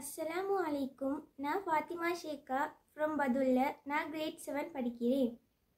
அஸ்ஸலாமு அலைக்கும் நான் ஃபாத்திமா ஷேக்கா ஃப்ரம் பதுல்ல நான் கிரேட் செவன் படிக்கிறேன்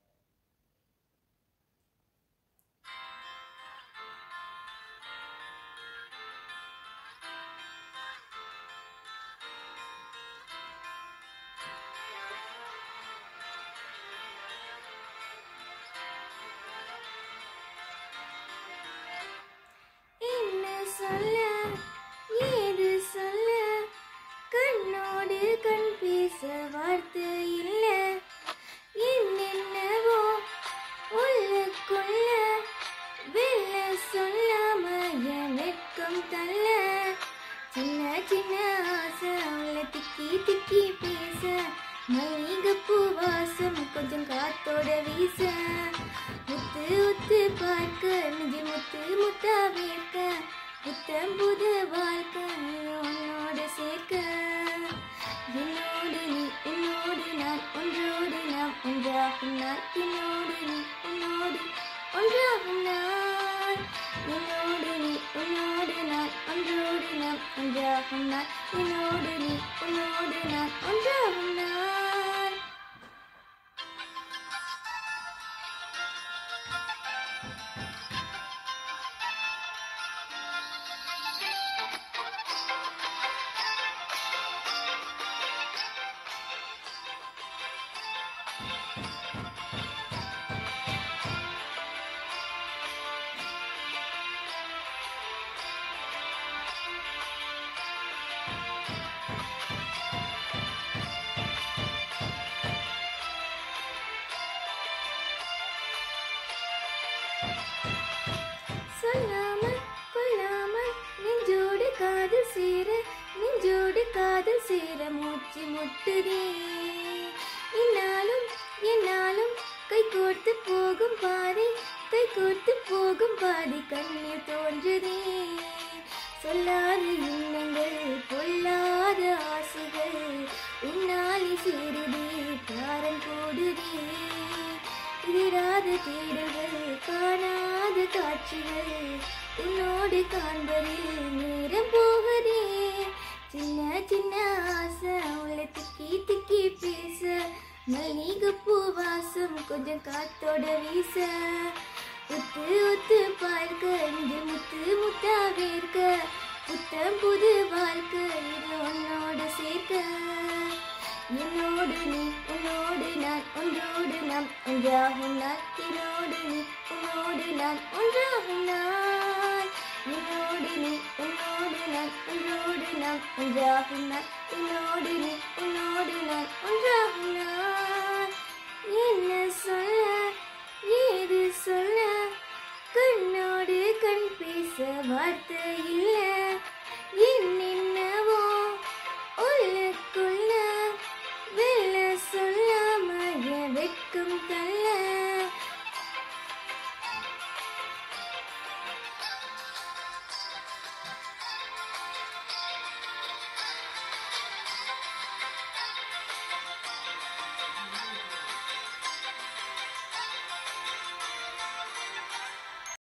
என்ன சொல்ல ஏது சொல்ல கண்ணோடு கண் பேச வார்த்தை இல்ல என்னென்னவோ உள்ளுக்குள்ள வெளில சொல்லாம என் வெட்கம் தள்ள சின்ன சின்ன ஆசை அவளை திக்கி திக்கி பேச மல்லிகைப்பூ வாசம் கொஞ்சம் காத்தோட வீச முத்து உத்து பார்க்க நெஞ்சு முத்து முத்தா வேர்க்க புத்தம் புது வாழ்க்கை உன்னோட சேர்க்க என்னோடு நீ உன்னோடு நான் ஒன்றோடு நாம் ஒன்றாகும் நாள் என்னோடு நீ உன்னோடு ஒன்றாகும் நாள் என்னோடு நீ உன்னோடு நான் ஒன்றோடு நாம் ஒன்றாகும் நாள் என்னோடு நீ உன்னோடு நான் ஒன்றாகும் நாள் சொல்லாமல் கொள்ளாமல் நெஞ்சோடு காதல் சேர நெஞ்சோடு காதல் சேர மூச்சு முட்டுதே என்னாலும் என்னாலும் கை கோர்த்து போகும் பாதை கை கோர்த்து போகும் பாதை கண்ணில் தோன்றுதே சொல்லாத எண்ணங்கள் பொல்லாத ஆசைகள் உன்னாலே சேருதே காரம் கூடுதே இராத தேடுகள் காணாத காட்சிகள் உன்னோடு காண்பதில் நேரம் போகுதே சின்ன சின்ன ஆசை அவளை திக்கி திக்கி பேச மல்லிகைப்பூ வாசம் கொஞ்சம் காத்தோட வீச உத்து உத்து பார்க்க இங்கு முத்து முத்தா வேர்க்க புத்தம் புது வாழ்க்கை இது உன்னோட சேர்க்க என்னோடு நீ உன்னோடு நான் ஒன்றோடு நாம் ஒன்றாகும் நாள் என்னோடு நீ உன்னோடு நான் ஒன்றாகும் நாள் என்னோடு நீ உன்னோடு நான் ஒன்றோடு நாம் ஒன்றாகும் நாள் என்னோடு நீ உன்னோடு நான் ஒன்றாகும் நாள் என்ன சொல்ல ஏது சொல்ல கண்ணோடு கண் பேச வார்த்தை இல்லை